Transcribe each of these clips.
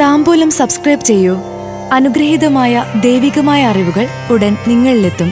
താമ്പൂലം subscribe ചെയ്യൂ അനുഗ്രഹീതമായ ദൈവികമായ അറിവുകൾ ഉടൻ നിങ്ങളിലെത്തും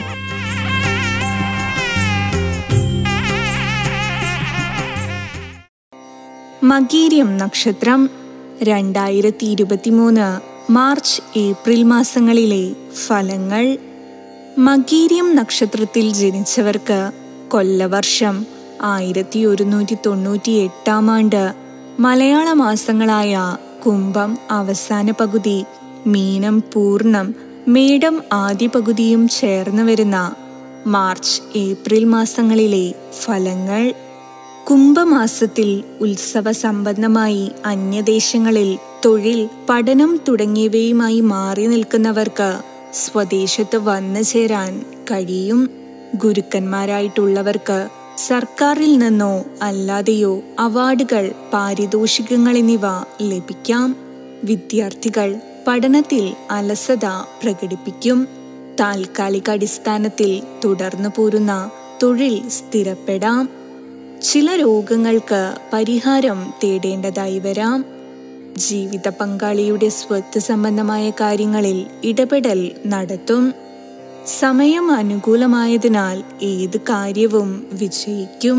മകീര്യം നക്ഷത്രം രണ്ടായിരത്തി ഇരുപത്തിമൂന്ന് മാർച്ച് ഏപ്രിൽ മാസങ്ങളിലെ ഫലങ്ങൾ മകീര്യം നക്ഷത്രത്തിൽ ജനിച്ചവർക്ക് കൊല്ലവർഷം ആയിരത്തി ഒരുന്നൂറ്റി തൊണ്ണൂറ്റി എട്ടാം ആണ്ട് മലയാള മാസങ്ങളായ കുംഭം അവസാന പകുതി മീനം പൂർണ്ണം മേടം ആദ്യ പകുതിയും ചേർന്ന് വരുന്ന മാർച്ച് ഏപ്രിൽ മാസങ്ങളിലെ ഫലങ്ങൾ കുംഭമാസത്തിൽ ഉത്സവ സമ്പന്നമായി അന്യദേശങ്ങളിൽ തൊഴിൽ പഠനം തുടങ്ങിയവയുമായി മാറി നിൽക്കുന്നവർക്ക് സ്വദേശത്ത് വന്നു ചേരാൻ കഴിയും ഗുരുക്കന്മാരായിട്ടുള്ളവർക്ക് സർക്കാരിൽ നിന്നോ അല്ലാതെയോ അവാർഡുകൾ പാരിതോഷികങ്ങൾ എന്നിവ ലഭിക്കാം വിദ്യാർത്ഥികൾ പഠനത്തിൽ അലസത പ്രകടിപ്പിക്കും താൽക്കാലിക അടിസ്ഥാനത്തിൽ തുടർന്നു പോരുന്ന തൊഴിൽ സ്ഥിരപ്പെടാം ചില രോഗങ്ങൾക്ക് പരിഹാരം തേടേണ്ടതായി വരാം ജീവിത പങ്കാളിയുടെ സ്വത്ത് സംബന്ധമായ കാര്യങ്ങളിൽ ഇടപെടൽ നടത്തും സമയം അനുകൂലമായതിനാൽ ഏത് കാര്യവും വിജയിക്കും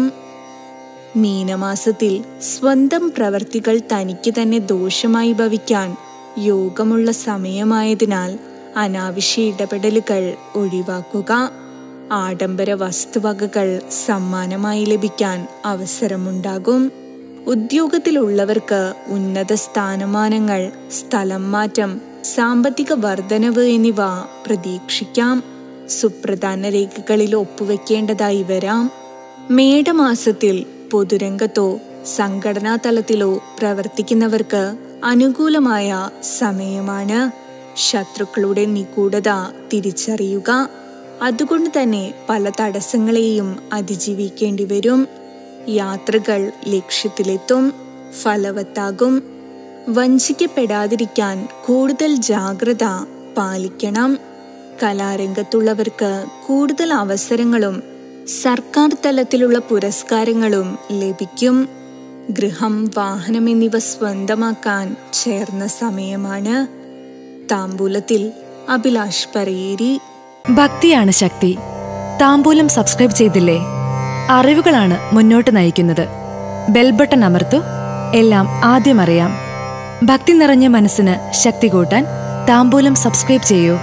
മീനമാസത്തിൽ സ്വന്തം പ്രവർത്തികൾ തനിക്ക് തന്നെ ദോഷമായി ഭവിക്കാൻ യോഗമുള്ള സമയമായതിനാൽ അനാവശ്യ ഇടപെടലുകൾ ഒഴിവാക്കുക ആഡംബര വസ്തുവകകൾ സമ്മാനമായി ലഭിക്കാൻ അവസരമുണ്ടാകും ഉദ്യോഗത്തിലുള്ളവർക്ക് ഉന്നത സ്ഥാനമാനങ്ങൾ സ്ഥലം മാറ്റം സാമ്പത്തിക വർധനവ് എന്നിവ പ്രതീക്ഷിക്കാം സുപ്രധാന രേഖകളിൽ ഒപ്പുവെക്കേണ്ടതായി വരാം മേടമാസത്തിൽ പൊതുരംഗത്തോ സംഘടനാ തലത്തിലോ പ്രവർത്തിക്കുന്നവർക്ക് അനുകൂലമായ സമയമാണ് ശത്രുക്കളുടെ നിഗൂഢത തിരിച്ചറിയുക അതുകൊണ്ട് തന്നെ പല തടസ്സങ്ങളെയും അതിജീവിക്കേണ്ടി വരും യാത്രകൾ ലക്ഷ്യത്തിലെത്തും ഫലവത്താകും വഞ്ചിക്കപ്പെടാതിരിക്കാൻ കൂടുതൽ ജാഗ്രത പാലിക്കണം കലാരംഗത്തുള്ളവർക്ക് കൂടുതൽ അവസരങ്ങളും സർക്കാർ തലത്തിലുള്ള പുരസ്കാരങ്ങളും ലഭിക്കും ഗൃഹം വാഹനം എന്നിവ സ്വന്തമാക്കാൻ ചേർന്ന സമയമാണ് താമ്പൂലത്തിൽ അഭിലാഷ് പറയേരി ഭക്തിയാണ് ശക്തി താമ്പൂലം സബ്സ്ക്രൈബ് ചെയ്തില്ലേ അറിവുകളാണ് മുന്നോട്ട് നയിക്കുന്നത് ബെൽ ബട്ടൺ അമർത്തു എല്ലാം ആദ്യം അറിയാം ഭക്തി നിറഞ്ഞ മനസ്സിന് ശക്തി കൂട്ടാൻ താമ്പൂലം സബ്സ്ക്രൈബ് ചെയ്യൂ